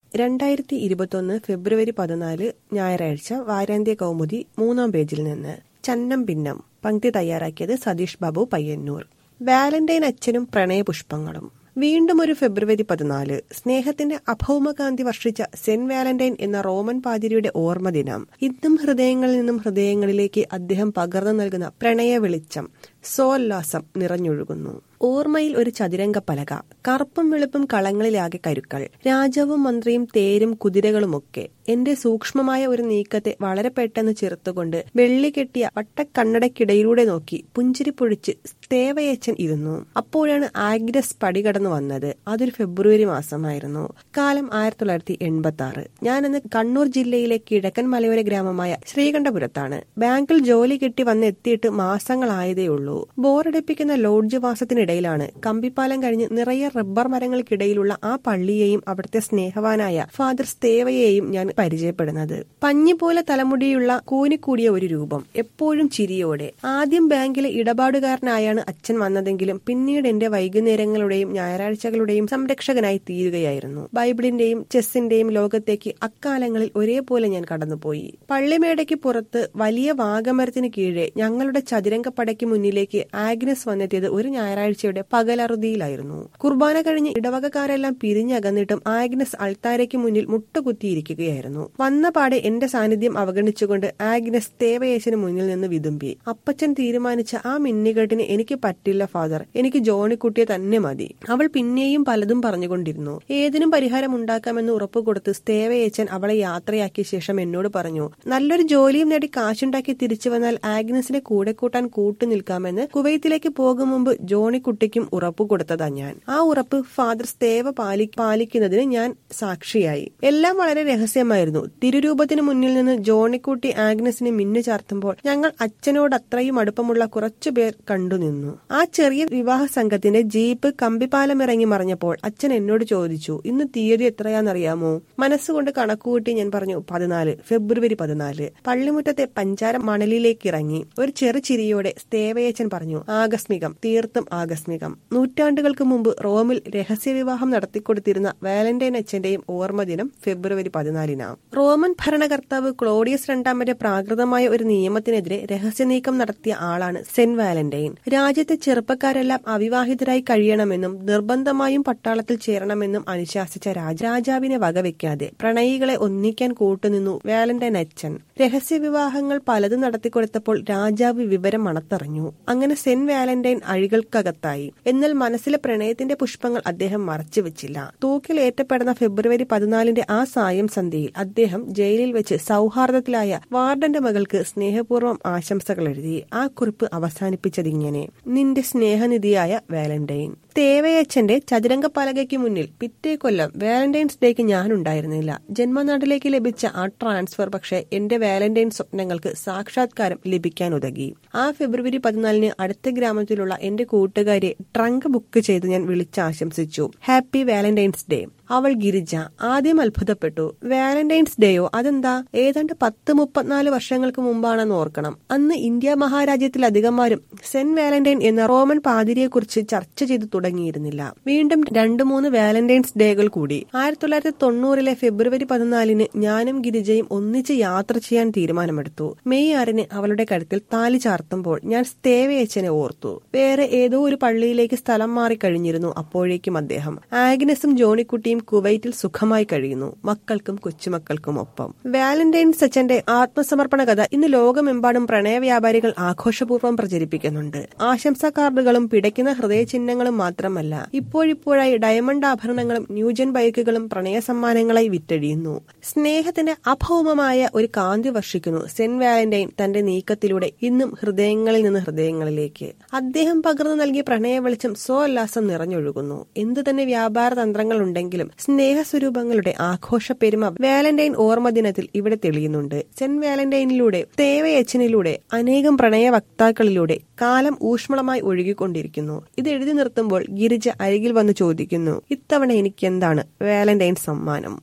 രണ്ടായിരത്തി ഇരുപത്തൊന്ന് ഫെബ്രുവരി പതിനാല് ഞായറാഴ്ച വാരാന്ത്യ കൗമുദി മൂന്നാം പേജിൽ നിന്ന് ചന്നം ഭിന്നം പങ്ക്തി തയ്യാറാക്കിയത് സതീഷ് ബാബു പയ്യന്നൂർ വാലന്റൈൻ അച്ഛനും പ്രണയപുഷ്പങ്ങളും വീണ്ടും ഒരു ഫെബ്രുവരി പതിനാല് സ്നേഹത്തിന്റെ അഭൗമകാന്തി വർഷിച്ച സെന്റ് വാലന്റൈൻ എന്ന റോമൻ പാതിരിയുടെ ഓർമ്മ ദിനം ഇന്നും ഹൃദയങ്ങളിൽ നിന്നും ഹൃദയങ്ങളിലേക്ക് അദ്ദേഹം പകർന്നു നൽകുന്ന പ്രണയ വെളിച്ചം സോല്ലാസം നിറഞ്ഞൊഴുകുന്നു ഓർമ്മയിൽ ഒരു ചതുരംഗ പലക കറുപ്പും വെളുപ്പും കളങ്ങളിലാകെ കരുക്കൾ രാജാവും മന്ത്രിയും തേരും കുതിരകളുമൊക്കെ എന്റെ സൂക്ഷ്മമായ ഒരു നീക്കത്തെ വളരെ പെട്ടെന്ന് ചെറുത്തുകൊണ്ട് വെള്ളി കെട്ടിയ വട്ടക്കണ്ണടക്കിടയിലൂടെ നോക്കി പുഞ്ചിരി പൊഴിച്ച് സ്തേവയച്ചൻ ഇരുന്നു അപ്പോഴാണ് ആഗ്നസ് പടി കടന്നു വന്നത് അതൊരു ഫെബ്രുവരി മാസമായിരുന്നു കാലം ആയിരത്തി തൊള്ളായിരത്തി എൺപത്തി ആറ് ഞാനിന്ന് കണ്ണൂർ ജില്ലയിലെ കിഴക്കൻ മലയോര ഗ്രാമമായ ശ്രീകണ്ഠപുരത്താണ് ബാങ്കിൽ ജോലി കിട്ടി വന്നെത്തിയിട്ട് മാസങ്ങളായതേ ഉള്ളൂ ബോറടിപ്പിക്കുന്ന ലോഡ്ജ് വാസത്തിനിടയിലാണ് കമ്പിപ്പാലം കഴിഞ്ഞ് നിറയെ റബ്ബർ മരങ്ങൾക്കിടയിലുള്ള ആ പള്ളിയെയും അവിടുത്തെ സ്നേഹവാനായ ഫാദർ സ്തേവയെയും ഞാൻ പരിചയപ്പെടുന്നത് പഞ്ഞി പോലെ തലമുടിയുള്ള കൂനിക്കൂടിയ ഒരു രൂപം എപ്പോഴും ചിരിയോടെ ആദ്യം ബാങ്കിലെ ഇടപാടുകാരനായാണ് അച്ഛൻ വന്നതെങ്കിലും പിന്നീട് എന്റെ വൈകുന്നേരങ്ങളുടെയും ഞായറാഴ്ചകളുടെയും സംരക്ഷകനായി തീരുകയായിരുന്നു ബൈബിളിന്റെയും ചെസ്സിന്റെയും ലോകത്തേക്ക് അക്കാലങ്ങളിൽ ഒരേപോലെ ഞാൻ കടന്നുപോയി പള്ളിമേടയ്ക്ക് പുറത്ത് വലിയ വാഗമരത്തിന് കീഴെ ഞങ്ങളുടെ ചതുരംഗപ്പടയ്ക്ക് മുന്നിലേക്ക് ആഗ്നസ് വന്നെത്തിയത് ഒരു ഞായറാഴ്ചയുടെ പകലറുതിയിലായിരുന്നു കുർബാന കഴിഞ്ഞ് ഇടവകക്കാരെല്ലാം പിരിഞ്ഞകന്നിട്ടും ആഗ്നസ് അൾത്താരയ്ക്ക് മുന്നിൽ മുട്ടുകുത്തിയിരിക്കുകയായിരുന്നു വന്ന പാടെ എന്റെ സാന്നിധ്യം അവഗണിച്ചുകൊണ്ട് ആഗ്നസ് തേവയേശന് മുന്നിൽ നിന്ന് വിതുമ്പി അപ്പച്ചൻ തീരുമാനിച്ച ആ മിന്നികെട്ടിന് എനിക്ക് പറ്റില്ല ഫാദർ എനിക്ക് ജോണിക്കുട്ടിയെ തന്നെ മതി അവൾ പിന്നെയും പലതും പറഞ്ഞുകൊണ്ടിരുന്നു ഏതിനും പരിഹാരം ഉണ്ടാക്കാമെന്ന് ഉറപ്പുകൊടുത്ത് സ്തേവയേച്ചൻ അവളെ യാത്രയാക്കിയ ശേഷം എന്നോട് പറഞ്ഞു നല്ലൊരു ജോലിയും നേടി കാശുണ്ടാക്കി തിരിച്ചു വന്നാൽ ആഗ്നസിനെ കൂടെ കൂട്ടാൻ കൂട്ടു നിൽക്കാമെന്ന് കുവൈത്തിലേക്ക് പോകും മുമ്പ് ജോണിക്കുട്ടിക്കും ഉറപ്പ് കൊടുത്തതാ ഞാൻ ആ ഉറപ്പ് ഫാദർ സ്തേവ പാലി പാലിക്കുന്നതിന് ഞാൻ സാക്ഷിയായി എല്ലാം വളരെ രഹസ്യമായിരുന്നു തിരുരൂപത്തിന് മുന്നിൽ നിന്ന് ജോണിക്കുട്ടി ആഗ്നസിനെ മിന്നു ചാർത്തുമ്പോൾ ഞങ്ങൾ അച്ഛനോട് അത്രയും അടുപ്പമുള്ള കുറച്ചുപേർ കണ്ടുനിന്നു ആ ചെറിയ വിവാഹ സംഘത്തിന്റെ ജീപ്പ് കമ്പിപ്പാലം ഇറങ്ങി മറിഞ്ഞപ്പോൾ അച്ഛൻ എന്നോട് ചോദിച്ചു ഇന്ന് തീയതി എത്രയാണെന്നറിയാമോ മനസ്സുകൊണ്ട് കണക്കുകൂട്ടി ഞാൻ പറഞ്ഞു പതിനാല് ഫെബ്രുവരി പതിനാല് പള്ളിമുറ്റത്തെ പഞ്ചാര മണലിലേക്ക് ഇറങ്ങി ഒരു ചെറു ചിരിയോടെ സ്തേവയച്ചൻ പറഞ്ഞു ആകസ്മികം തീർത്തും ആകസ്മികം നൂറ്റാണ്ടുകൾക്ക് മുമ്പ് റോമിൽ രഹസ്യവിവാഹം നടത്തിക്കൊടുത്തിരുന്ന വാലന്റൈൻ അച്ഛന്റെയും ഓർമ്മദിനം ഫെബ്രുവരി പതിനാലിനാം റോമൻ ഭരണകർത്താവ് ക്ലോഡിയസ് രണ്ടാമന്റെ പ്രാകൃതമായ ഒരു നിയമത്തിനെതിരെ രഹസ്യനീക്കം നടത്തിയ ആളാണ് സെന്റ് വാലന്റൈൻ രാജ്യത്തെ ചെറുപ്പക്കാരെല്ലാം അവിവാഹിതരായി കഴിയണമെന്നും നിർബന്ധമായും പട്ടാളത്തിൽ ചേരണമെന്നും അനുശാസിച്ച രാജ രാജാവിനെ വകവെക്കാതെ പ്രണയികളെ ഒന്നിക്കാൻ കൂട്ടുനിന്നു വാലന്റൈൻ അച്ഛൻ രഹസ്യ വിവാഹങ്ങൾ പലതും നടത്തിക്കൊടുത്തപ്പോൾ രാജാവ് വിവരം മണത്തറിഞ്ഞു അങ്ങനെ സെന്റ് വാലന്റൈൻ അഴികൾക്കകത്തായി എന്നാൽ മനസ്സിലെ പ്രണയത്തിന്റെ പുഷ്പങ്ങൾ അദ്ദേഹം മറച്ചുവെച്ചില്ല തൂക്കിലേറ്റപ്പെടുന്ന ഫെബ്രുവരി പതിനാലിന്റെ ആ സായം സന്ധ്യയിൽ അദ്ദേഹം ജയിലിൽ വെച്ച് സൗഹാർദ്ദത്തിലായ വാർഡന്റെ മകൾക്ക് സ്നേഹപൂർവ്വം ആശംസകൾ എഴുതി ആ കുറിപ്പ് അവസാനിപ്പിച്ചതിങ്ങനെ നിന്റെ സ്നേഹനിധിയായ വാലന്റൈൻ തേവയച്ചന്റെ ചതുരംഗ പലകയ്ക്ക് മുന്നിൽ പിറ്റേ കൊല്ലം വാലന്റൈൻസ് ഡേക്ക് ഞാനുണ്ടായിരുന്നില്ല ജന്മനാട്ടിലേക്ക് ലഭിച്ച ആ ട്രാൻസ്ഫർ പക്ഷേ എന്റെ വാലന്റൈൻ സ്വപ്നങ്ങൾക്ക് സാക്ഷാത്കാരം ലഭിക്കാൻ ഉതകി ആ ഫെബ്രുവരി പതിനാലിന് അടുത്ത ഗ്രാമത്തിലുള്ള എന്റെ കൂട്ടുകാരെ ട്രങ്ക് ബുക്ക് ചെയ്ത് ഞാൻ വിളിച്ചാശംസിച്ചു ഹാപ്പി വാലന്റൈൻസ് ഡേ അവൾ ഗിരിജ ആദ്യം അത്ഭുതപ്പെട്ടു വാലന്റൈൻസ് ഡേയോ അതെന്താ ഏതാണ്ട് പത്ത് മുപ്പത്തിനാല് വർഷങ്ങൾക്ക് മുമ്പാണെന്ന് ഓർക്കണം അന്ന് ഇന്ത്യ മഹാരാജ്യത്തിലധികമാരും സെന്റ് വാലന്റൈൻ എന്ന റോമൻ പാതിരിയെക്കുറിച്ച് ചർച്ച ചെയ്തു തുടങ്ങിയിരുന്നില്ല വീണ്ടും രണ്ടു മൂന്ന് വാലന്റൈൻസ് ഡേകൾ കൂടി ആയിരത്തി തൊള്ളായിരത്തി തൊണ്ണൂറിലെ ഫെബ്രുവരി പതിനാലിന് ഞാനും ഗിരിജയും ഒന്നിച്ച് യാത്ര ചെയ്യാൻ തീരുമാനമെടുത്തു മെയ് ആറിന് അവളുടെ കഴുത്തിൽ താലി ചാർത്തുമ്പോൾ ഞാൻ സ്തേവയച്ചനെ ഓർത്തു വേറെ ഏതോ ഒരു പള്ളിയിലേക്ക് സ്ഥലം മാറി കഴിഞ്ഞിരുന്നു അപ്പോഴേക്കും അദ്ദേഹം ആഗ്നസും ജോണിക്കുട്ടിയും കുവൈറ്റിൽ സുഖമായി കഴിയുന്നു മക്കൾക്കും കൊച്ചുമക്കൾക്കും ഒപ്പം വാലന്റൈൻസ് അച്ഛന്റെ ആത്മസമർപ്പണ കഥ ഇന്ന് ലോകമെമ്പാടും പ്രണയ വ്യാപാരികൾ ആഘോഷപൂർവ്വം പ്രചരിപ്പിക്കുന്നുണ്ട് ആശംസാ കാർഡുകളും പിടയ്ക്കുന്ന ഹൃദയചിഹ്നങ്ങളും മാത്രമല്ല ഇപ്പോഴിപ്പോഴായി ഡയമണ്ട് ആഭരണങ്ങളും ന്യൂജൻ ബൈക്കുകളും പ്രണയ സമ്മാനങ്ങളായി വിറ്റഴിയുന്നു സ്നേഹത്തിന്റെ അഭൗമമായ ഒരു കാന്തി വർഷിക്കുന്നു സെന്റ് വാലന്റൈൻ തന്റെ നീക്കത്തിലൂടെ ഇന്നും ഹൃദയങ്ങളിൽ നിന്ന് ഹൃദയങ്ങളിലേക്ക് അദ്ദേഹം പകർന്നു നൽകിയ പ്രണയ വെളിച്ചം സ്വോല്ലാസം നിറഞ്ഞൊഴുകുന്നു എന്തു തന്നെ വ്യാപാര തന്ത്രങ്ങൾ ഉണ്ടെങ്കിലും സ്നേഹസ്വരൂപങ്ങളുടെ ആഘോഷ പെരുമ വാലന്റൈൻ ഓർമ്മ ദിനത്തിൽ ഇവിടെ തെളിയുന്നുണ്ട് സെന്റ് വാലന്റൈനിലൂടെ തേവയച്ചനിലൂടെ അനേകം പ്രണയ വക്താക്കളിലൂടെ കാലം ഊഷ്മളമായി ഒഴുകിക്കൊണ്ടിരിക്കുന്നു ഇത് എഴുതി നിർത്തുമ്പോൾ ഗിരിജ അരികിൽ വന്ന് ചോദിക്കുന്നു ഇത്തവണ എനിക്ക് എന്താണ് വാലന്റൈൻ സമ്മാനം